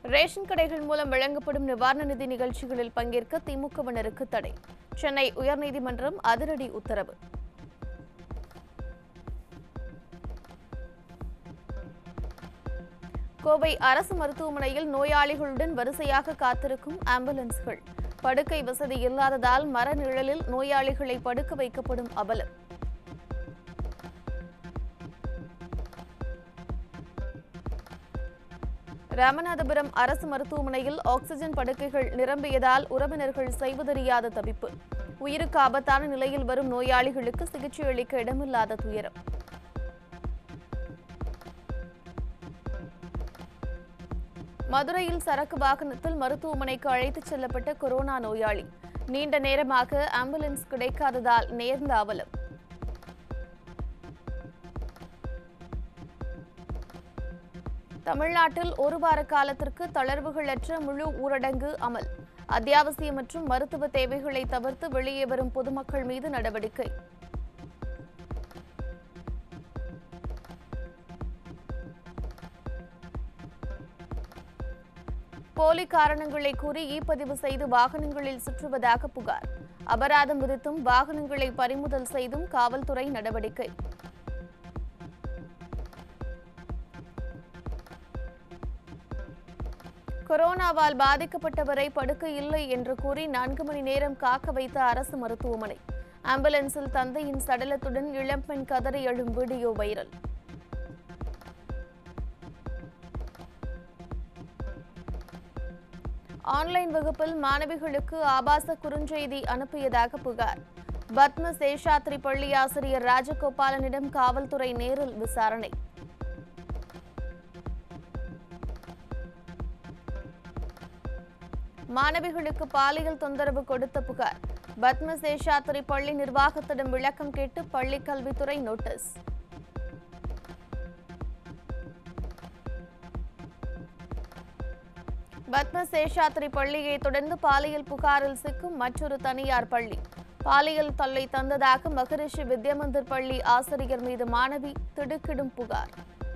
ration கடைகள் மூலம் வழங்கப்படும் நிவாரண நிதி நிகழ்ச்சிகளில் பங்கேற்க திமுகவினருக்கு தடை சென்னை உயர்நீதிமன்றம் அதிரடி உத்தரவு கோவை அரசு மருத்துவமனையில் நோயாளிகளுடன் வரிசையாக காத்திருக்கும் ஆம்புலன்ஸ்கள் படுக்கை வசதி இல்லாததால் மர நிழலில் நோயாளிகளை படுக்க வைக்கப்படும் அவலம் ராமநாதபுரம் அரசு மருத்துவமனையில் ஆக்ஸிஜன் படுக்கைகள் நிரம்பியதால் உறவினர்கள் செய்வதறியாத தவிப்பு உயிருக்கு ஆபத்தான நிலையில் வரும் நோயாளிகளுக்கு சிகிச்சை அளிக்க இடமில்லாத துயரம் மதுரையில் சரக்கு வாகனத்தில் மருத்துவமனைக்கு அழைத்துச் செல்லப்பட்ட கொரோனா நோயாளி நீண்ட நேரமாக ஆம்புலன்ஸ் கிடைக்காததால் நேர்ந்த அவலம் தமிழ்நாட்டில் ஒரு வார காலத்திற்கு தளர்வுகளற்ற முழு ஊரடங்கு அமல் அத்தியாவசிய மற்றும் மருத்துவ தேவைகளை தவிர்த்து வெளியே வரும் பொதுமக்கள் மீது நடவடிக்கை போலி காரணங்களை கூறி இ பதிவு செய்து வாகனங்களில் சுற்றுவதாக புகார் அபராதம் விதித்தும் வாகனங்களை பறிமுதல் செய்தும் காவல்துறை நடவடிக்கை கொரோனாவால் பாதிக்கப்பட்டவரை படுக்கை இல்லை என்று கூறி நான்கு மணி நேரம் காக்க வைத்த அரசு மருத்துவமனை ஆம்புலன்ஸில் தந்தையின் சடலத்துடன் இளம்பெண் கதறி எழும் வீடியோ வைரல் ஆன்லைன் வகுப்பில் மாணவிகளுக்கு ஆபாச குறுஞ்செய்தி அனுப்பியதாக புகார் பத்ம சேஷாத்ரி பள்ளி ஆசிரியர் ராஜகோபாலனிடம் காவல்துறை நேரில் விசாரணை மாணவிகளுக்கு பாலியல் தொந்தரவு கொடுத்த புகார் பத்ம சேஷாத்ரி பள்ளி நிர்வாகத்திடம் விளக்கம் கேட்டு பள்ளி கல்வித்துறை நோட்டீஸ் பத்ம சேஷாத்ரி பள்ளியை தொடர்ந்து பாலியல் புகாரில் சிக்கும் மற்றொரு தனியார் பள்ளி பாலியல் தொல்லை தந்ததாக மகரிஷி வித்யாமந்திர் பள்ளி ஆசிரியர் மீது மாணவி திடுக்கிடும் புகார்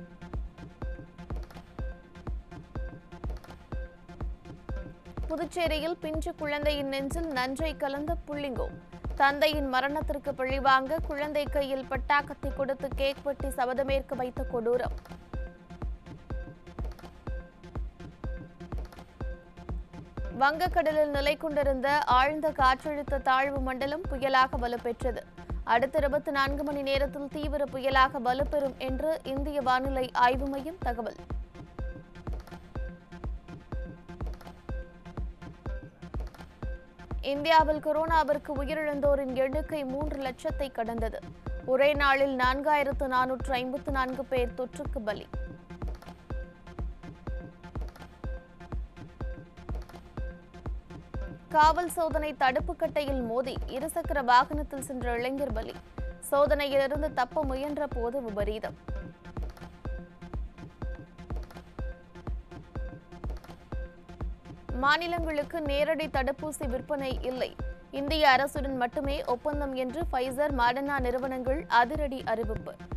புதுச்சேரியில் பிஞ்சு குழந்தையின் நெஞ்சில் நஞ்சை கலந்த புள்ளிங்கோ தந்தையின் மரணத்திற்கு பழிவாங்க குழந்தை கையில் பட்டாக்கத்தை கொடுத்து கேக் வெட்டி சபதமேற்க வைத்த கொடூரம் வங்கக்கடலில் நிலை கொண்டிருந்த ஆழ்ந்த காற்றழுத்த தாழ்வு மண்டலம் புயலாக வலுப்பெற்றது அடுத்த இருபத்தி நான்கு மணி நேரத்தில் தீவிர புயலாக வலுப்பெறும் என்று இந்திய வானிலை ஆய்வு மையம் தகவல் இந்தியாவில் கொரோனாவிற்கு உயிரிழந்தோரின் எண்ணிக்கை மூன்று லட்சத்தை கடந்தது ஒரே நாளில் நான்காயிரத்து நானூற்று ஐம்பத்து நான்கு பேர் தொற்றுக்கு பலி காவல் சோதனை தடுப்பு கட்டையில் மோதி இருசக்கர வாகனத்தில் சென்ற இளைஞர் பலி சோதனையிலிருந்து தப்ப முயன்ற போது விபரீதம் மாநிலங்களுக்கு நேரடி தடுப்பூசி விற்பனை இல்லை இந்திய அரசுடன் மட்டுமே ஒப்பந்தம் என்று ஃபைசர் மாடர்னா நிறுவனங்கள் அதிரடி அறிவிப்பு